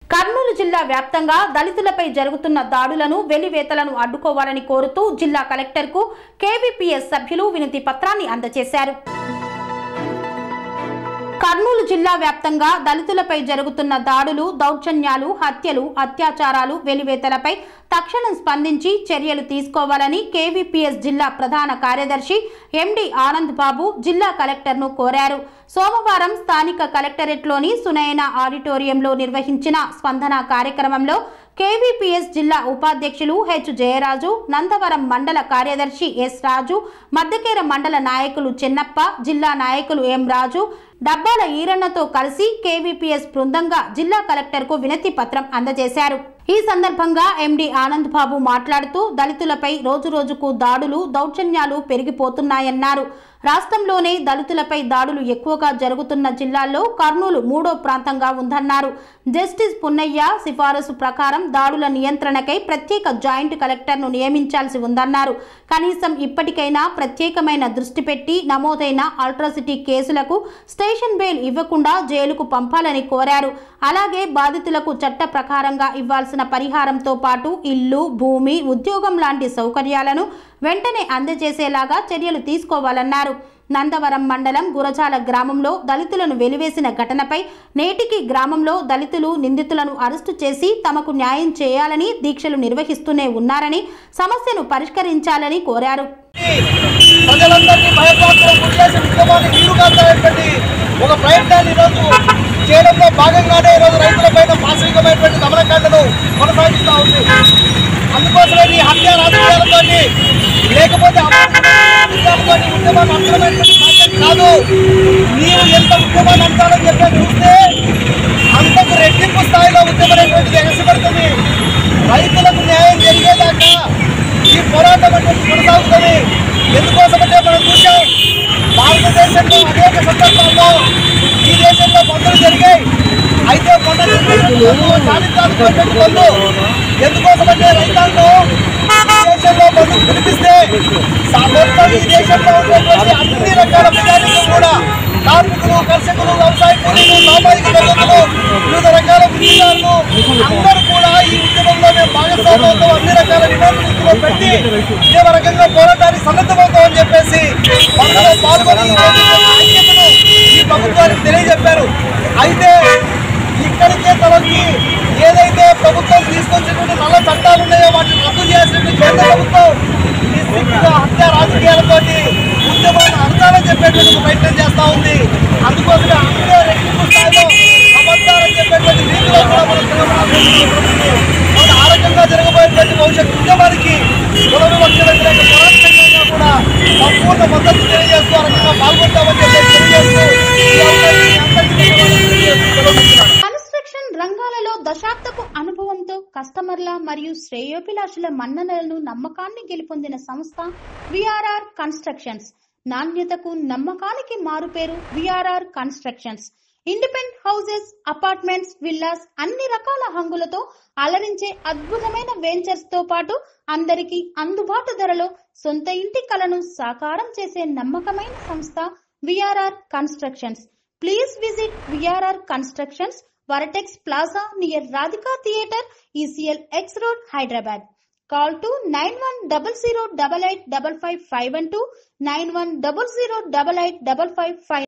కర్నూలు జిల్లా వ్యాప్తంగా దళితులపై జరుగుతున్న దాడులను వెలివేతలను అడ్డుకోవాలని కోరుతూ జిల్లా కలెక్టర్కు కేవీపీఎస్ సభ్యులు వినతి పత్రాన్ని అందజేశారు కర్నూలు జిల్లా వ్యాప్తంగా దళితులపై జరుగుతున్న దాడులు దౌర్జన్యాలు హత్యలు అత్యాచారాలు వెలివేతలపై తక్షణం స్పందించి చర్యలు తీసుకోవాలని కేవీపీఎస్ జిల్లా ప్రధాన కార్యదర్శి ఎండి ఆనంద్ బాబు జిల్లా కలెక్టర్ను కోరారు సోమవారం స్థానిక కలెక్టరేట్లోని సునయన ఆడిటోరియంలో నిర్వహించిన స్పందన కార్యక్రమంలో కేవీపీఎస్ జిల్లా ఉపాధ్యక్షులు హెచ్ జయరాజు నందవరం మండల కార్యదర్శి ఎస్ రాజు మద్దకేర మండల నాయకులు చెన్నప్ప జిల్లా నాయకులు ఎం రాజు డబ్బాల ఈరన్నతో కలిసి కేవీపీఎస్ బృందంగా జిల్లా కలెక్టర్కు వినతి పత్రం అందజేశారు ఈ సందర్భంగా ఎండి ఆనంద్ బాబు మాట్లాడుతూ దళితులపై రోజురోజుకు దాడులు దౌర్జన్యాలు పెరిగిపోతున్నాయన్నారు రాష్ట్రంలోనే దళితులపై దాడులు ఎక్కువగా జరుగుతున్న జిల్లాల్లో కర్నూలు మూడో ప్రాంతంగా ఉందన్నారు జస్టిస్ పున్నయ్య సిఫారసు ప్రకారం దాడుల నియంత్రణకై ప్రత్యేక జాయింట్ కలెక్టర్ను నియమించాల్సి ఉందన్నారు కనీసం ఇప్పటికైనా ప్రత్యేకమైన దృష్టి పెట్టి నమోదైన అల్ట్రాసిటీ కేసులకు స్టేషన్ బెయిల్ ఇవ్వకుండా జైలుకు పంపాలని కోరారు అలాగే బాధితులకు చట్ట ప్రకారంగా ఇవ్వాల్సిన పరిహారంతో పాటు ఇల్లు భూమి ఉద్యోగం లాంటి సౌకర్యాలను వెంటనే అందజేసేలాగా చర్యలు తీసుకోవాలన్నారు నందవరం మండలం గురజాల గ్రామంలో దళితులను వెలివేసిన ఘటనపై నేటికి గ్రామంలో దళితులు నిందితులను అరెస్టు చేసి తమకు న్యాయం చేయాలని దీక్షలు నిర్వహిస్తూనే ఉన్నారని సమస్యను పరిష్కరించాలని కోరారు ప్రజలందరినీ భయపాత్రం చేసి ఉద్యమాన్ని నీరుగాల్చినటువంటి ఒక ప్రయత్నాన్ని ఈరోజు చేయడంలో భాగంగానే ఈరోజు రైతులపైన మానసికమైనటువంటి దమనకాండను కొనసాగిస్తూ ఉంది అందుకోసమే ఈ హత్య రాజకీయాలతో లేకపోతే అమలుతోని ఉద్యమాన్ని అంతమైనటువంటి సాధ్యం కాదు నీవు ఎంత ఉద్యమాన్ని అంటాలని చెప్పి చూస్తే అంతకు రెట్టింపు స్థాయిలో ఉద్యమం అనేటువంటిది ఎగసిపడుతుంది రైతులకు న్యాయం జరిగేదాకా ఈ పోరాటం అనేది కొనసాగుతుంది ఎందుకోసమంటే మనం చూసాం భారతదేశంలో అనేక సందర్భాల్లో ఈ దేశంలో బంధులు జరిగాయి అయితే మొన్న చాలించాల్సినటువంటి బంధు ఎందుకోసమంటే రైతాంగం ఈ దేశంలో బంధు పిలిపిస్తే సా- మొత్తం ఈ దేశంలో ఉన్నటువంటి అన్ని రకాల ప్రజానికం కూడా కార్మికులు కర్షకులు వ్యవసాయ కూలీలు సామాజిక వర్గకులు వివిధ రకాల విధానాలు అందరూ కూడా ఈ ఉద్యమంలో మేము భాగస్వామ్యంతో అన్ని రకాల నిబంధనలు పెట్టి ఇదే రకంగా పోరాటానికి సన్నద్ధమవుతామని చెప్పేసి అందులో పాల్గొని ఈ రోజు యొక్క ఐక్యతను ఈ ప్రభుత్వానికి తెలియజెప్పారు అయితే ఇక్కడికే తలకి ఏదైతే ప్రభుత్వం తీసుకొచ్చినటువంటి నల్ల చట్టాలు ఉన్నాయో వాటిని రద్దు చేసినటువంటి కేంద్ర ప్రభుత్వం ఈ సిక్కుగా హత్య రాజకీయాలతోటి ఉద్యమాన్ని అర్థాలని చెప్పేటువంటి ఒక ప్రయత్నం చేస్తా ఉంది అందుకోసమే అంతే రెట్టింపు స్థాయిలో అబద్ధాలని చెప్పేటువంటి రీతిలో కూడా మనం తెలంగాణ ప్రభుత్వం కాబట్టి ఆ రకంగా జరగబోయేటువంటి భవిష్యత్ ఉద్యమానికి కుల వివక్ష వ్యతిరేక పోరాటంగా కూడా సంపూర్ణ మద్దతు తెలియజేస్తూ ఆ రకంగా పాల్గొంటామని చెప్పి తెలియజేస్తూ ఈ అవకాశాన్ని అందరికీ తెలియజేస్తూ సెలవుస్తున్నాను. కన్స్ట్రక్షన్ రంగాలలో దశాబ్దపు అనుభవంతో కస్టమర్ల మరియు శ్రేయోభిలాషుల మన్ననలను నమ్మకాన్ని గెలుపొందిన సంస్థ విఆర్ఆర్ కన్స్ట్రక్షన్స్ నాణ్యతకు నమ్మకానికి మారుపేరు VRR constructions independent houses apartments villas అన్ని రకాల హంగులతో అలరించే అద్భుతమైన వెంచర్స్ తో పాటు అందరికీ అందుబాటు ధరలో సొంత ఇంటి కలను సాకారం చేసే నమ్మకమైన సంస్థ VRR constructions Please visit VRR Constructions, Varatex Plaza near Radhika Theatre, ECL X Road, Hyderabad. Call to 9100885551 91008855